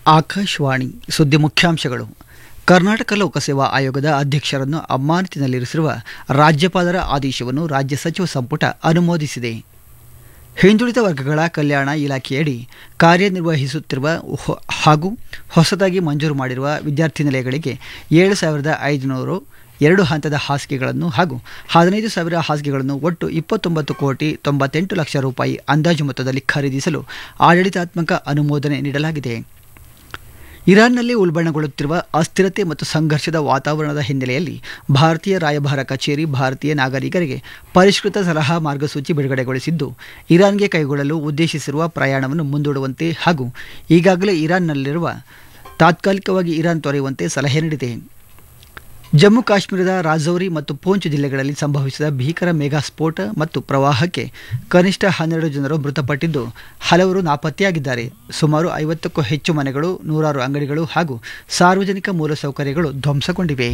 ಆಕಾಶವಾಣಿ ಸುದ್ದಿ ಮುಖ್ಯಾಂಶಗಳು ಕರ್ನಾಟಕ ಲೋಕಸೇವಾ ಆಯೋಗದ ಅಧ್ಯಕ್ಷರನ್ನು ಅಮಾನತಿನಲ್ಲಿರಿಸಿರುವ ರಾಜ್ಯಪಾಲರ ಆದೇಶವನ್ನು ರಾಜ್ಯ ಸಚಿವ ಸಂಪುಟ ಅನುಮೋದಿಸಿದೆ ಹಿಂದುಳಿದ ವರ್ಗಗಳ ಕಲ್ಯಾಣ ಇಲಾಖೆಯಡಿ ಕಾರ್ಯನಿರ್ವಹಿಸುತ್ತಿರುವ ಹೊ- ಹಾಗೂ ಹೊಸದಾಗಿ ಮಂಜೂರು ಮಾಡಿರುವ ವಿದ್ಯಾರ್ಥಿ ನಿಲಯಗಳಿಗೆ ಏಳು ಸಾವಿರದ ಐದುನೂರು ಎರಡು ಹಂತದ ಹಾಸಿಗೆಗಳನ್ನು ಹಾಗೂ ಹದಿನೈದು ಸಾವಿರ ಹಾಸಿಗೆಗಳನ್ನು ಒಟ್ಟು ಇಪ್ಪತ್ತೊಂಬತ್ತು ಕೋಟಿ ತೊಂಬತ್ತೆಂಟು ಲಕ್ಷ ರೂಪಾಯಿ ಅಂದಾಜು ಮೊತ್ತದಲ್ಲಿ ಖರೀದಿಸಲು ಆಡಳಿತಾತ್ಮಕ ಅನುಮೋದನೆ ನೀಡಲಾಗಿದೆ ಇರಾನ್ನಲ್ಲಿ ಉಲ್ಬಣಗೊಳ್ಳುತ್ತಿರುವ ಅಸ್ಥಿರತೆ ಮತ್ತು ಸಂಘರ್ಷದ ವಾತಾವರಣದ ಹಿನ್ನೆಲೆಯಲ್ಲಿ ಭಾರತೀಯ ರಾಯಭಾರ ಕಚೇರಿ ಭಾರತೀಯ ನಾಗರಿಕರಿಗೆ ಪರಿಷ್ಕೃತ ಸಲಹಾ ಮಾರ್ಗಸೂಚಿ ಬಿಡುಗಡೆಗೊಳಿಸಿದ್ದು ಇರಾನ್ಗೆ ಕೈಗೊಳ್ಳಲು ಉದ್ದೇಶಿಸಿರುವ ಪ್ರಯಾಣವನ್ನು ಮುಂದೂಡುವಂತೆ ಹಾಗೂ ಈಗಾಗಲೇ ಇರಾನ್ನಲ್ಲಿರುವ ತಾತ್ಕಾಲಿಕವಾಗಿ ಇರಾನ್ ತೊರೆಯುವಂತೆ ಸಲಹೆ ನೀಡಿದೆ ಜಮ್ಮು ಕಾಶ್ಮೀರದ ರಾಜೌರಿ ಮತ್ತು ಪೂಂಚ್ ಜಿಲ್ಲೆಗಳಲ್ಲಿ ಸಂಭವಿಸಿದ ಭೀಕರ ಮೆಗಾ ಸ್ಫೋಟ ಮತ್ತು ಪ್ರವಾಹಕ್ಕೆ ಕನಿಷ್ಠ ಹನ್ನೆರಡು ಜನರು ಮೃತಪಟ್ಟಿದ್ದು ಹಲವರು ನಾಪತ್ತೆಯಾಗಿದ್ದಾರೆ ಸುಮಾರು ಐವತ್ತಕ್ಕೂ ಹೆಚ್ಚು ಮನೆಗಳು ನೂರಾರು ಅಂಗಡಿಗಳು ಹಾಗೂ ಸಾರ್ವಜನಿಕ ಮೂಲಸೌಕರ್ಯಗಳು ಧ್ವಂಸಗೊಂಡಿವೆ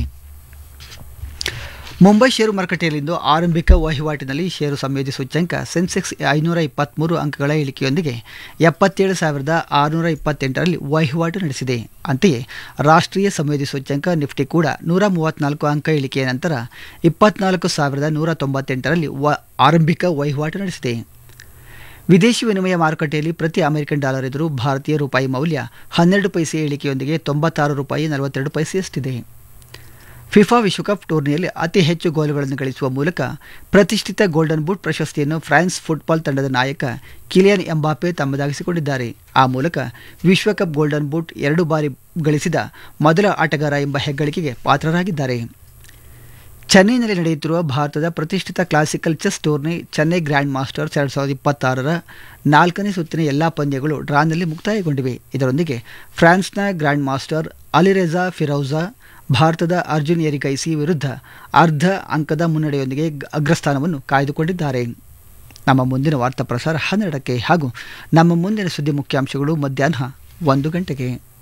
ಮುಂಬೈ ಷೇರು ಮಾರುಕಟ್ಟೆಯಲ್ಲಿಂದು ಆರಂಭಿಕ ವಹಿವಾಟಿನಲ್ಲಿ ಷೇರು ಸಂಯೋಜಿ ಸೂಚ್ಯಂಕ ಸೆನ್ಸೆಕ್ಸ್ ಐನೂರ ಇಪ್ಪತ್ತ್ಮೂರು ಅಂಕಗಳ ಇಳಿಕೆಯೊಂದಿಗೆ ಎಪ್ಪತ್ತೇಳು ಸಾವಿರದ ಆರುನೂರ ಇಪ್ಪತ್ತೆಂಟರಲ್ಲಿ ವಹಿವಾಟು ನಡೆಸಿದೆ ಅಂತೆಯೇ ರಾಷ್ಟ್ರೀಯ ಸಂಯೋಜಿ ಸೂಚ್ಯಂಕ ನಿಫ್ಟಿ ಕೂಡ ನೂರ ಮೂವತ್ತ್ನಾಲ್ಕು ಅಂಕ ಇಳಿಕೆಯ ನಂತರ ಇಪ್ಪತ್ನಾಲ್ಕು ಸಾವಿರದ ನೂರ ತೊಂಬತ್ತೆಂಟರಲ್ಲಿ ವ ಆರಂಭಿಕ ವಹಿವಾಟು ನಡೆಸಿದೆ ವಿದೇಶಿ ವಿನಿಮಯ ಮಾರುಕಟ್ಟೆಯಲ್ಲಿ ಪ್ರತಿ ಅಮೆರಿಕನ್ ಡಾಲರ್ ಎದುರು ಭಾರತೀಯ ರೂಪಾಯಿ ಮೌಲ್ಯ ಹನ್ನೆರಡು ಪೈಸೆ ಇಳಿಕೆಯೊಂದಿಗೆ ತೊಂಬತ್ತಾರು ರೂಪಾಯಿ ನಲವತ್ತೆರಡು ಪೈಸೆಯಷ್ಟಿದೆ ಫಿಫಾ ವಿಶ್ವಕಪ್ ಟೂರ್ನಿಯಲ್ಲಿ ಅತಿ ಹೆಚ್ಚು ಗೋಲುಗಳನ್ನು ಗಳಿಸುವ ಮೂಲಕ ಪ್ರತಿಷ್ಠಿತ ಗೋಲ್ಡನ್ ಬೂಟ್ ಪ್ರಶಸ್ತಿಯನ್ನು ಫ್ರಾನ್ಸ್ ಫುಟ್ಬಾಲ್ ತಂಡದ ನಾಯಕ ಕಿಲಿಯನ್ ಎಂಬಾಪೆ ತಮ್ಮದಾಗಿಸಿಕೊಂಡಿದ್ದಾರೆ ಆ ಮೂಲಕ ವಿಶ್ವಕಪ್ ಗೋಲ್ಡನ್ ಬೂಟ್ ಎರಡು ಬಾರಿ ಗಳಿಸಿದ ಮೊದಲ ಆಟಗಾರ ಎಂಬ ಹೆಗ್ಗಳಿಕೆಗೆ ಪಾತ್ರರಾಗಿದ್ದಾರೆ ಚೆನ್ನೈನಲ್ಲಿ ನಡೆಯುತ್ತಿರುವ ಭಾರತದ ಪ್ರತಿಷ್ಠಿತ classical chess tourney Chennai Grand Masters ಎರಡು ಸಾವಿರದ ಇಪ್ಪತ್ತಾರರ ನಾಲ್ಕನೇ ಸುತ್ತಿನ ಎಲ್ಲಾ ಪಂದ್ಯಗಳು ಡ್ರಾನಲ್ಲಿ ಮುಕ್ತಾಯಗೊಂಡಿವೆ ಇದರೊಂದಿಗೆ ಫ್ರಾನ್ಸ್ನ ಗ್ರ್ಯಾಂಡ್ ಮಾಸ್ಟರ್ ಅಲಿರೆಜಾ ಫಿರೌಜಾ ಭಾರತದ ಅರ್ಜುನ್ ಎರಿಗೈಸಿ ವಿರುದ್ಧ ಅರ್ಧ ಅಂಕದ ಮುನ್ನಡೆಯೊಂದಿಗೆ ಗ- ಅಗ್ರಸ್ಥಾನವನ್ನು ಕಾಯ್ದುಕೊಂಡಿದ್ದಾರೆ ನಮ್ಮ ಮುಂದಿನ ವಾರ್ತಾ ಪ್ರಸಾರ ಹನ್ನೆರಡಕ್ಕೆ ಹಾಗೂ ನಮ್ಮ ಮುಂದಿನ ಸುದ್ದಿ ಮುಖ್ಯಾಂಶಗಳು ಮಧ್ಯಾಹ್ನ ಒಂದು ಗಂಟೆಗೆ